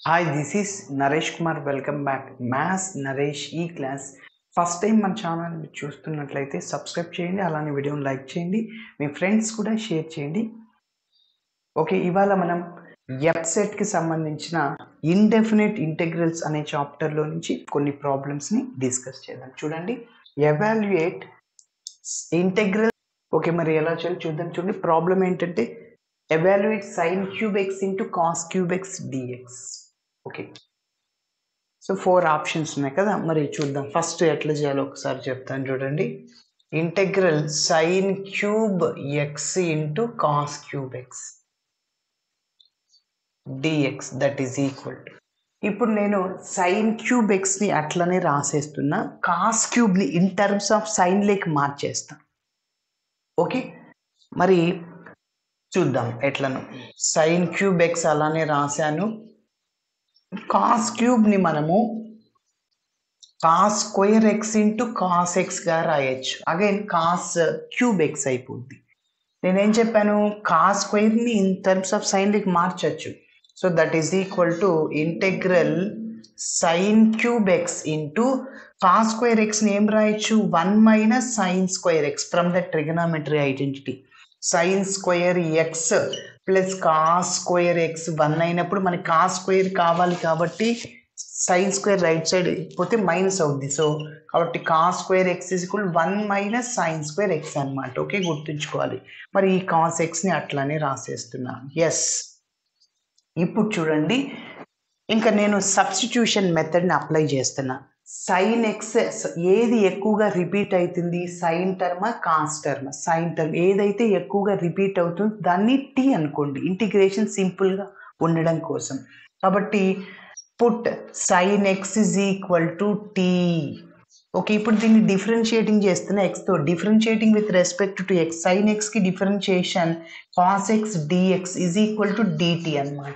hi this is Naresh Kumar welcome back maths Naresh ఈ class first time మన channel మీరు చూస్తున్నట్లయితే సబ్స్క్రైబ్ చేయండి అలానే వీడియోని లైక్ చేయండి మీ ఫ్రెండ్స్ కూడా షేర్ చేయండి ఓకే ఇవాళ మనం ఎఫ్సెట్కి సంబంధించిన ఇండెఫినెట్ ఇంటెగ్రల్స్ అనే చాప్టర్లో నుంచి కొన్ని ప్రాబ్లమ్స్ని డిస్కస్ చేద్దాం చూడండి ఎవాల్యుయేట్ ఇంటెగ్రల్ ఓకే మరి ఎలా చేయాలి చూద్దాం చూడండి ప్రాబ్లం ఏంటంటే evaluate sine cube x into cos cube x dx okay so four options ఉన్నాయి కదా మరి చూద్దాం ఫస్ట్ ఎట్లా చేయాలో ఒకసారి చెప్తాను చూడండి integral sine cube x into cos cube x dx that is equal to ఇప్పుడు నేను సైన్ క్యూబ్ ఎక్స్ని అట్లనే రాసేస్తున్నా కాస్ క్యూబ్ని ఇన్ టర్మ్స్ ఆఫ్ సైన్ లేక్ మార్చేస్తాను ఓకే మరి చూద్దాం ఎట్లను సైన్ క్యూబ్ ఎక్స్ అలానే రాశాను కాస్ క్యూబ్ని మనము cos square x into cos ఎక్స్గా రాయొచ్చు అగైన్ కాస్ క్యూబ్ ఎక్స్ అయిపోద్ది నేనేం చెప్పాను కాస్ స్క్వేర్ని ఇన్ టర్మ్స్ ఆఫ్ సైన్కి మార్చచ్చు so that is equal to integral sine cube x into cos square ఎక్స్ని ఏం రాయొచ్చు one minus sine square x from the trigonometry identity sine square x plus cos square x one అయినప్పుడు మనకి cos square కావాలి కాబట్టి sine square right side పోతే minus అవుద్ది so కాబట్టి cos square x is equal one minus sine square x అనమాట okay గుర్తుంచుకోవాలి మరి ఈ కాస్ ఎక్స్ని అట్లానే రాసేస్తున్నాను ఎస్ ఇప్పుడు చూడండి ఇంకా నేను సబ్స్టిట్యూషన్ మెథడ్ని అప్లై చేస్తున్నా సైన్ ఎక్స్ ఏది ఎక్కువగా రిపీట్ అవుతుంది sine term cos term sine term ఏదైతే ఎక్కువగా రిపీట్ అవుతుందో దాన్ని టీ అనుకోండి ఇంటిగ్రేషన్ సింపుల్గా ఉండడం కోసం కాబట్టి put sine x is equal to t okay ఇప్పుడు దీన్ని డిఫరెన్షియేటింగ్ చేస్తున్నా ఎక్స్తో differentiating with respect to x sine ఎక్స్కి differentiation cos x dx is equal to dt అనమాట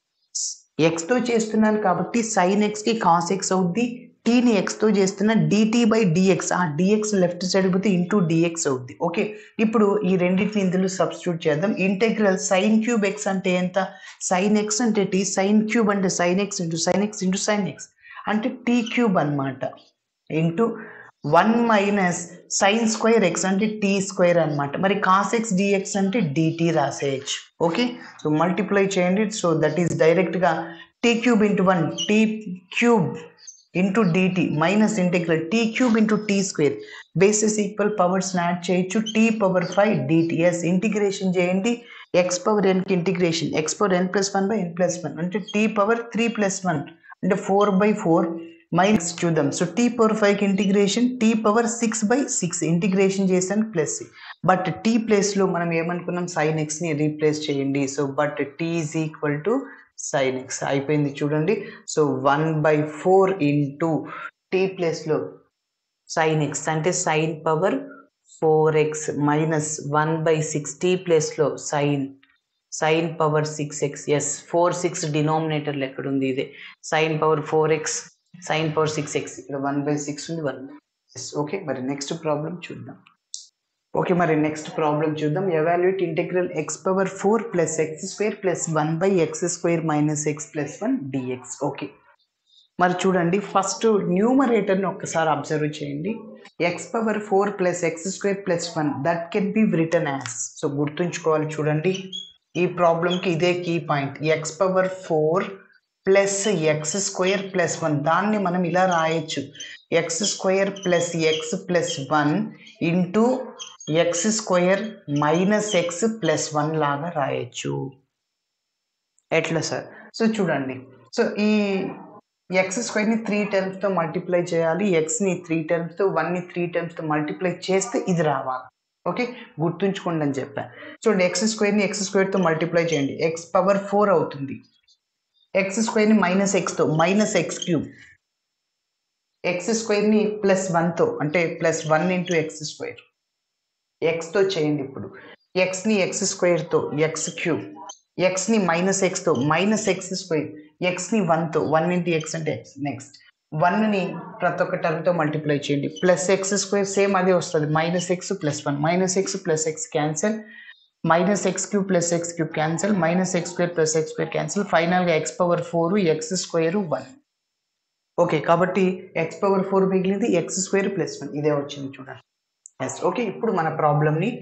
ఎక్స్తో చేస్తున్నాను కాబట్టి సైన్ ఎక్స్కి కాస్ ఎక్స్ అవుద్ది టీని ఎక్స్తో చేస్తున్న డిటీ బై డిఎక్స్ ఆ డిఎక్స్ లెఫ్ట్ సైడ్ పోతే ఇంటూ డిఎక్స్ అవుద్ది ఓకే ఇప్పుడు ఈ రెండింటిని ఇందులో సబ్స్టిట్యూట్ చేద్దాం ఇంటెగ్రల్ సైన్ క్యూబ్ ఎక్స్ అంటే ఎంత సైన్ ఎక్స్ అంటే టీ సైన్ క్యూబ్ అంటే sine x into sine x into sine x అంటే టీ క్యూబ్ అనమాట into one minus sine square x అంటే టీ స్క్వేర్ అనమాట మరి కాస్ ఎక్స్ డిఎక్స్ అంటే డిటీ రాసేయచ్చు ఓకే సో మల్టిప్లై చేయండి సో దట్ ఈస్ డైరెక్ట్గా t cube into one t cube into dt minus integral t cube into t square bases equal powers add చేయొచ్చు t power five dt S integration చేయండి x power ఎన్కి integration x power n plus one by n plus one అంటే t power three plus one అంటే four by four minus చూద్దాం so t power ఫైవ్కి integration t power six by six integration చేసాను plus but t ప్లేస్లో మనం ఏమనుకున్నాం sine ఎక్స్ని replace చేయండి so but t is equal to sine x అయిపోయింది చూడండి so one by four into t ప్లేస్లో సైన్ ఎక్స్ అంటే sine power four x minus one by six t ప్లేస్లో sine sine power six x yes four six డినామినేటర్లు ఎక్కడుంది ఇదే sine power four x sine power six x ఇక్కడ one by six ఉంది one yes okay మరి next problem చూద్దాం okay మరి next problem చూద్దాం evaluate integral x power four plus x square plus one by x square minus x plus one dx okay మరి చూడండి first న్యూమరేటర్ని ఒక్కసారి observe చేయండి x power four plus x square plus one that can be written as so గుర్తుంచుకోవాలి చూడండి ఈ ప్రాబ్లంకి ఇదే key point x power four plus x square plus one దాన్ని మనం ఇలా రాయొచ్చు x square plus x plus one into x square minus x plus one లాగా రాయొచ్చు ఎట్లా సార్ సో చూడండి సో ఈ ఎక్స్ స్క్వేర్ని త్రీ టర్మ్స్తో మల్టిప్లై చేయాలి ఎక్స్ని త్రీ టర్మ్స్తో వన్ని త్రీ టర్మ్స్తో మల్టిప్లై చేస్తే ఇది రావాలి ఓకే గుర్తుంచుకోండి అని చెప్పాను చూడండి ఎక్స్ స్క్వేర్ని ఎక్స్ స్క్వేర్తో మల్టిప్లై చేయండి ఎక్స్ పవర్ ఫోర్ అవుతుంది ఎక్స్ స్క్వేర్ని మైనస్ ఎక్స్తో మైనస్ ఎక్స్ క్యూబ్ ఎక్స్ స్క్వేర్ని ప్లస్ వన్తో అంటే plus one into x square ఎక్స్తో చేయండి ఇప్పుడు ఎక్స్ని ఎక్స్ స్క్వేర్తో ఎక్స్ క్యూబ్ ఎక్స్ని మైనస్ ఎక్స్తో మైనస్ ఎక్స్ స్క్వేర్ ఎక్స్ని వన్తో వన్ ఇంటూ ఎక్స్ అంటే ఎక్స్ నెక్స్ట్ వన్ని ప్రతి ఒక్క టర్మ్తో మల్టిప్లై చేయండి ప్లస్ ఎక్స్ స్క్వేర్ సేమ్ అదే వస్తుంది minus x plus one minus x plus x cancel minus x cube plus x cube cancel minus x square plus x square cancel ఫైనల్గా x power four x square one okay కాబట్టి x power four మిగిలింది x square plus one ఇదే వచ్చింది చూడండి yes okay ఇప్పుడు మన ప్రాబ్లమ్ని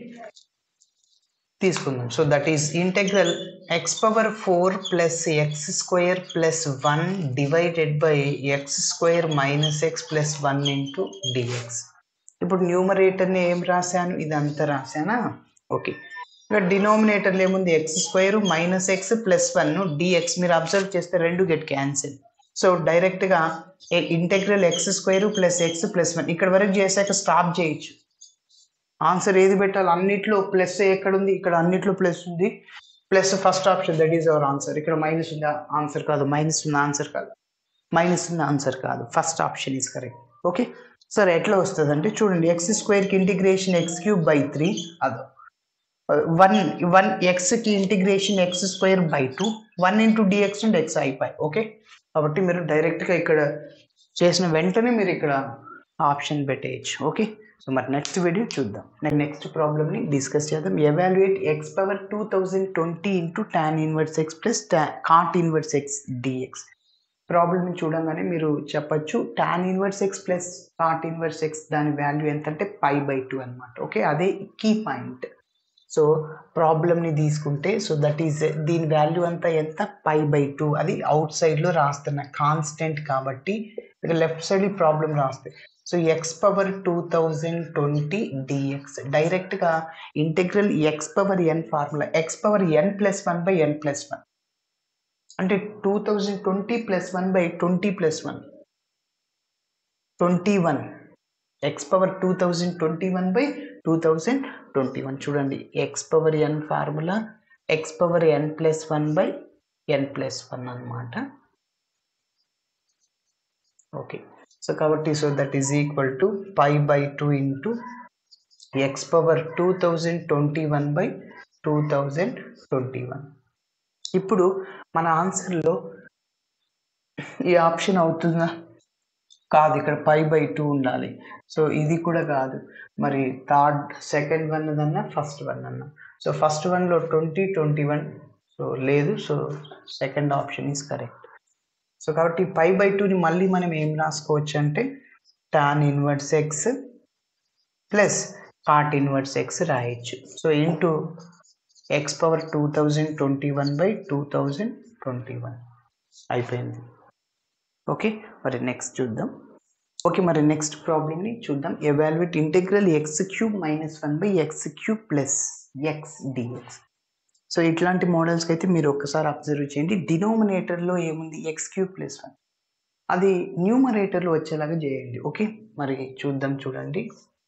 తీసుకుందాం so that is integral x power four plus x square plus one divided by x square minus x plus one into dx ఇప్పుడు న్యూమరేటర్ని ఏం రాశాను ఇదంతా రాశానా ఓకే ఇక్కడ డినోమినేటర్లో ఏముంది x square minus x plus one dx మీరు అబ్జర్వ్ చేస్తే రెండు గెట్ క్యాన్సిల్ సో డైరెక్ట్గా integral x square plus x plus one ఇక్కడ వరకు చేశాక స్టాప్ చేయొచ్చు ఆన్సర్ ఏది పెట్టాలి అన్నిట్లో ప్లస్ ఎక్కడ ఉంది ఇక్కడ అన్నిట్లో ప్లస్ ఉంది plus first option that is our answer ఇక్కడ మైనస్ ఉందా ఆన్సర్ కాదు మైనస్ ఉన్న ఆన్సర్ కాదు మైనస్ ఉన్న ఆన్సర్ కాదు first option is correct okay సరే ఎట్లా వస్తుంది అంటే చూడండి ఎక్స్ స్క్వేర్కి integration x cube by three అదో వన్ వన్ ఎక్స్కి integration x square by two one into dx and x అయిపోయి ఓకే కాబట్టి మీరు డైరెక్ట్గా ఇక్కడ చేసిన వెంటనే మీరు ఇక్కడ ఆప్షన్ పెట్టేయచ్చు ఓకే సో మరి నెక్స్ట్ వీడియో చూద్దాం నెక్స్ట్ ప్రాబ్లమ్ని డిస్కస్ చేద్దాం evaluate x power two thousand twenty into tan inverse x plus cot inverse x dx ప్రాబ్లమ్ని చూడంగానే మీరు చెప్పచ్చు tan inverse x plus cot inverse x దాని వాల్యూ ఎంత అంటే పై బై టూ అనమాట ఓకే అదే కీ పాయింట్ సో ప్రాబ్లమ్ని తీసుకుంటే సో దట్ ఈస్ దీని వాల్యూ అంతా ఎంత పై బై టూ అది అవుట్ సైడ్లో రాస్తున్న కాన్స్టెంట్ కాబట్టి ఇక లెఫ్ట్ సైడ్ ఈ ప్రాబ్లం రాస్తే so x power two thousand twenty dx డైరెక్ట్గా integral x power n formula x power n plus one by n plus one అంటే two thousand twenty plus one by twenty plus one twenty one x power two thousand twenty one by two thousand twenty one చూడండి x power n formula x power n plus one by n plus one అనమాట okay so కాబట్టి so that is equal to pi by two into x power two thousand twenty one by two thousand twenty one ఇప్పుడు మన ఆన్సర్లో ఈ option అవుతుందా కాదు ఇక్కడ pi by two ఉండాలి సో ఇది కూడా కాదు మరి థర్డ్ సెకండ్ వన్ అన్నా ఫస్ట్ వన్ అన్నా సో ఫస్ట్ వన్లో ట్వంటీ ట్వంటీ వన్ సో లేదు so second option is correct so కాబట్టి పై బై టూని మళ్ళీ మనం ఏం రాసుకోవచ్చు అంటే tan inverse x plus cot inverse x రాయొచ్చు so into x power two thousand twenty one by two thousand twenty one అయిపోయింది ఓకే మరి నెక్స్ట్ చూద్దాం ఓకే మరి నెక్స్ట్ ప్రాబ్లమ్ని చూద్దాం evaluate integral x cube minus one by x cube plus x dx so ఇట్లాంటి మోడల్స్కి అయితే మీరు ఒక్కసారి అబ్జర్వ్ చేయండి డినోమినేటర్లో ఏముంది ఎక్స్ క్యూబ్ ప్లస్ వన్ అది న్యూమరేటర్లో వచ్చేలాగా చేయండి ఓకే మరి చూద్దాం చూడండి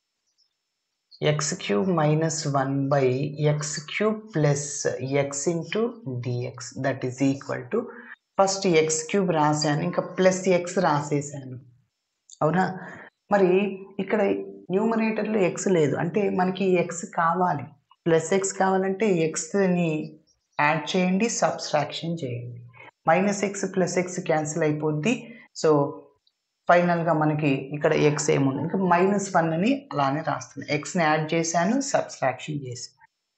x cube minus one by x cube plus x into dx that is equal to first x cube రాశాను ఇంకా ప్లస్ ఎక్స్ రాసేసాను అవునా మరి ఇక్కడ న్యూమరేటర్లో ఎక్స్ లేదు అంటే మనకి ఎక్స్ కావాలి ప్లస్ ఎక్స్ కావాలంటే ఎక్స్ని యాడ్ చేయండి సబ్స్ట్రాక్షన్ చేయండి minus x plus x cancel అయిపోద్ది సో ఫైనల్గా మనకి ఇక్కడ ఎక్స్ ఏముంది ఇంకా మైనస్ వన్ అని అలానే రాస్తుంది ఎక్స్ని యాడ్ చేశాను సబ్స్ట్రాక్షన్ చేశాను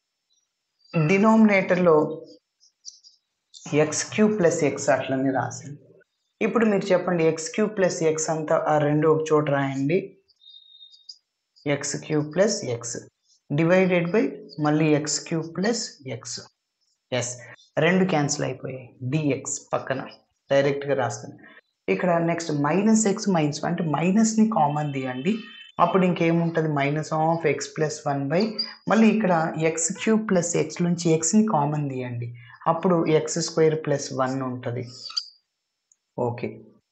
డినోమినేటర్లో ఎక్స్ క్యూ ప్లస్ ఎక్స్ అట్లనే రాశాను ఇప్పుడు మీరు చెప్పండి ఎక్స్ క్యూ ప్లస్ ఎక్స్ అంతా ఆ రెండు ఒక చోట రాయండి x cube plus x divided by మళ్ళీ x cube plus x yes రెండు క్యాన్సిల్ అయిపోయాయి డిఎక్స్ పక్కన డైరెక్ట్గా రాస్తాను ఇక్కడ నెక్స్ట్ మైనస్ ఎక్స్ మైనస్ అంటే మైనస్ని కామన్ తీయండి అప్పుడు ఇంకేముంటుంది minus of x plus one by మళ్ళీ ఇక్కడ ఎక్స్ క్యూబ్ ప్లస్ ఎక్స్ నుంచి ఎక్స్ని కామన్ తీయండి అప్పుడు ఎక్స్ స్క్వేర్ ప్లస్ వన్ ఉంటుంది ఓకే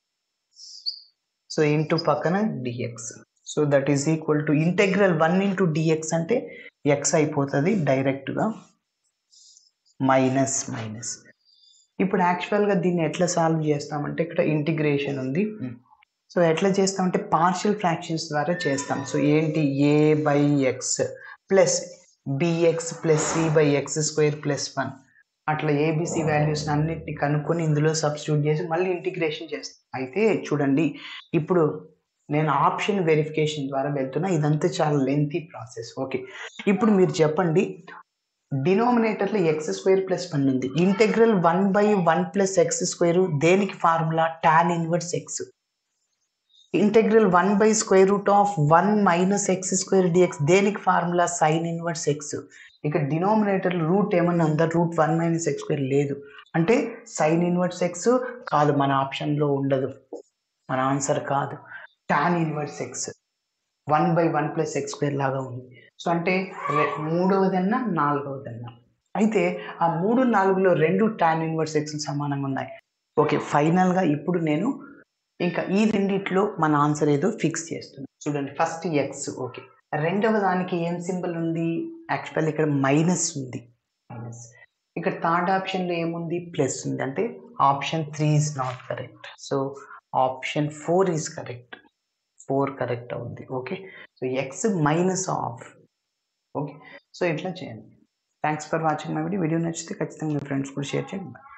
సో ఇంటూ పక్కన dx so that is equal to integral one into dx అంటే ఎక్స్ అయిపోతుంది డైరెక్ట్గా మైనస్ మైనస్ ఇప్పుడు యాక్చువల్గా దీన్ని ఎట్లా సాల్వ్ చేస్తామంటే ఇక్కడ ఇంటిగ్రేషన్ ఉంది సో ఎట్లా చేస్తామంటే పార్షియల్ ఫ్రాక్షన్స్ ద్వారా చేస్తాం సో ఏంటి A by x plus B x plus C by x square plus one అట్లా ఏబిసి వాల్యూస్ అన్నిటిని కనుక్కొని ఇందులో సబ్స్టిట్యూట్ చేసి మళ్ళీ ఇంటిగ్రేషన్ చేస్తాం అయితే చూడండి ఇప్పుడు నేను ఆప్షన్ వెరిఫికేషన్ ద్వారా వెళ్తున్నా ఇదంతా చాలా లెంతీ ప్రాసెస్ ఓకే ఇప్పుడు మీరు చెప్పండి డినామినేటర్లో ఎక్స్ స్క్వేర్ ప్లస్ వన్ ఉంది integral one by one plus x square దేనికి formula tan inverse x integral one by square root of one minus x square dx దేనికి ఫార్ములా సైన్ ఇన్వర్స్ ఎక్స్ ఇక denominator root ఏమన్నా ఉందా root one minus x square లేదు అంటే sign inverse X కాదు మన ఆప్షన్లో ఉండదు మన ఆన్సర్ కాదు tan inverse x one by one plus x square లాగా ఉంది సో అంటే రె- మూడవదన్నా నాలుగవదన్నా అయితే ఆ మూడు నాలుగులో రెండు టాన్ ఇన్వర్స్ ఎక్స్ సమానంగా ఉన్నాయి ఓకే ఫైనల్గా ఇప్పుడు నేను ఇంకా ఈ రెండిట్లో మన ఆన్సర్ ఏదో ఫిక్స్ చేస్తున్నాను చూడండి ఫస్ట్ ఎక్స్ ఓకే రెండవ దానికి ఏం సింబల్ ఉంది యాక్చువల్ ఇక్కడ మైనస్ ఉంది మైనస్ ఇక్కడ థర్డ్ ఆప్షన్లో ఏముంది ప్లస్ ఉంది అంటే option three is not correct so option four is correct four correct అవుద్ది okay so x minus of okay so ఇట్లా చేయండి thanks for watching my video video నచ్చితే ఖచ్చితంగా మీ ఫ్రెండ్స్ కూడా షేర్ చేయండి